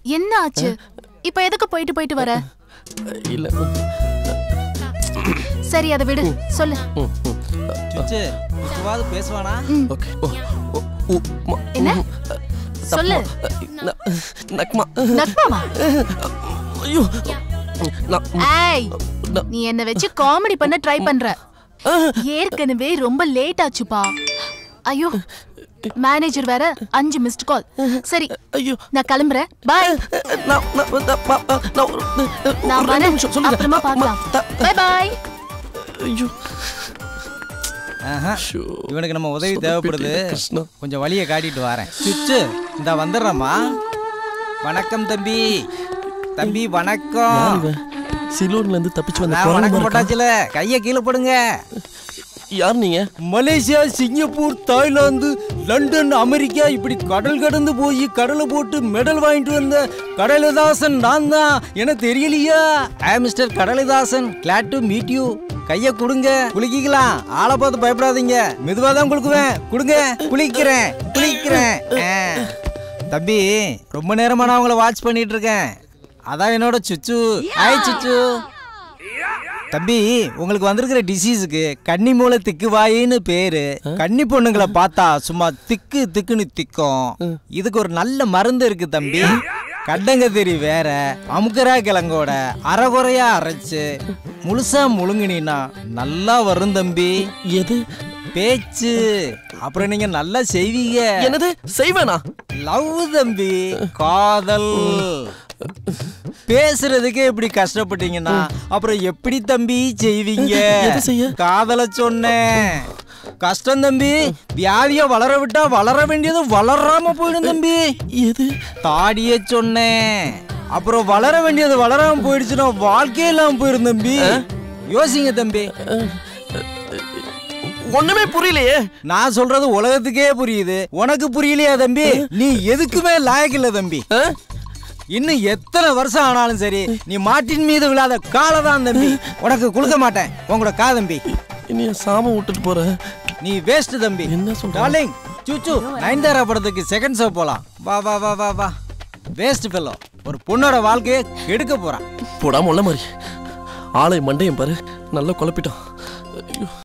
என்ன ஆச்சு இப்ப எதுக்கு போயிட்டு போயிட்டு வர இல்ல சரி அதை விடு சொல்லு ம், ம். சுச்சு இப்பவாவது பேசுவானா ஓகே ஓ, ஓ, உ, ம, என்ன? ம், சொல்லு. தப்பா. ந- நக்மா நக்மாவா ஐயோ நான் ஏய் நான்- நீ என்ன வச்சு காமெடி பண்ண ட்ரை பண்ற ஆ, ஏற்கனவே ரொம்ப லேட் ஆச்சுப்பா ஐயோ மேனேஜர் வேற அஞ்சு மிஸ்ட் கால் சரி ஐயோ நான் கிளம்புறேன் பாய் நான் நான் நான் பா- பா- நான் ஒரு- நான் ஒரு ரெண்டு வரேன் நிமிஷம் சொல்லுங்க. அப்புறமா ம- பார்க்கலாம் த- பை பாய் ஐயோ ஆஹா. ஷோ. இவனுக்கு நம்ம உதவி சொதப்பிட்டே, தேவைப்படுது கிருஷ்ணா. கொஞ்சம் வழியை காட்டிட்டு வரேன் சுச்சு இந்த வந்துடுறேம்மா வணக்கம் தம்பி தம்பி யார் வணக்கம் இவன்? சிலோன்ல இருந்து தப்பிச்சு வந்த நான் குரங்கு வணக்கம் மாதிரி இருக்கான். போட்டாச்சுல கையை கீழே போடுங்க யார் நீங்க Malaysia Singapore Thailand London America இப்படி கடல் கடந்து போய் கடலை போட்டு மெடல் வாங்கிட்டு வந்த கடலிதாசன் நான் தான் என தெரியலையா I mister Kadalidasan glad to meet you கைய கொடுங்க குளிக்கலாம் ஆளை பார்த்து பயப்படாதீங்க மெதுவா தான் குளுக்குவேன் கொடுங்க குளிக்கிறேன் குளிக்கிறேன் ஆ. தம்பி ரொம்ப நேரமா நான் உங்களை வாட்ச் பண்ணிட்டு இருக்கேன் அதான் என்னோட சுச்சு ஹாய் சுச்சு தம்பி உங்களுக்கு வந்திருக்கிற டிசீஸுக்கு கன்னி மூளை திக்கு வாயின்னு பேரு கன்னி பொண்ணுங்களை பார்த்தா சும்மா திக்கு திக்குன்னு திக்கும் இதுக்கு ஒரு நல்ல மருந்து இருக்கு தம்பி கண்டங்கத்திரி வேற அமுக்கரா கிழங்கோட அரைகுறையா அரைச்சு முழுசா முழுங்கினா நல்லா வரும் தம்பி எது பேச்சு அப்புறம் நீங்க நல்லா செய்வீங்க என்னது செய்வேனா லவ் தம்பி காதல் பேசுறதுக்கே இப்படி கஷ்டப்பட்டீங்கன்னா அப்புறம் எப்படி தம்பி செய்வீங்க எது செய்ய? காதல சொன்னேன் கஷ்டம் தம்பி வியாதிய வளர விட்டா வளர வேண்டியது வளராம போயிடும் தம்பி எது தாடிய சொன்னேன் அப்புறம் வளர வேண்டியது வளராம போயிடுச்சுன்னா வாழ்க்கையே இல்லாம போயிடும் தம்பி யோசிங்க தம்பி ஒண்ணுமே புரியலையே நான் சொல்றது உலகத்துக்கே புரியுது உனக்கு புரியலையா தம்பி நீ எதுக்குமே லாயக்கில்ல தம்பி ஆ? இன்னும் எத்தனை வருஷம் ஆனாலும் சரி நீ மாட்டின் மீது விழாத காலதான் தம்பி உனக்கு கொடுக்க மாட்டேன் உங்களோட கா தம்பி இனி சாம விட்டுட்டு போற நீ வேஸ்ட் தம்பி என்ன சொல்ற? டார்லிங் சூச்சு நயன்தாரா படத்துக்கு செகண்ட் ஷோ போலாம் வா வா வா வா வா வேஸ்ட் ஃபெல்லோ ஒரு பொண்ணோட வாழ்க்கையை கெடுக்க போறான் போடாம உள்ள மாதிரி ஆளை மண்டையும் பாரு நல்லா குழப்பிட்டான் ஐயோ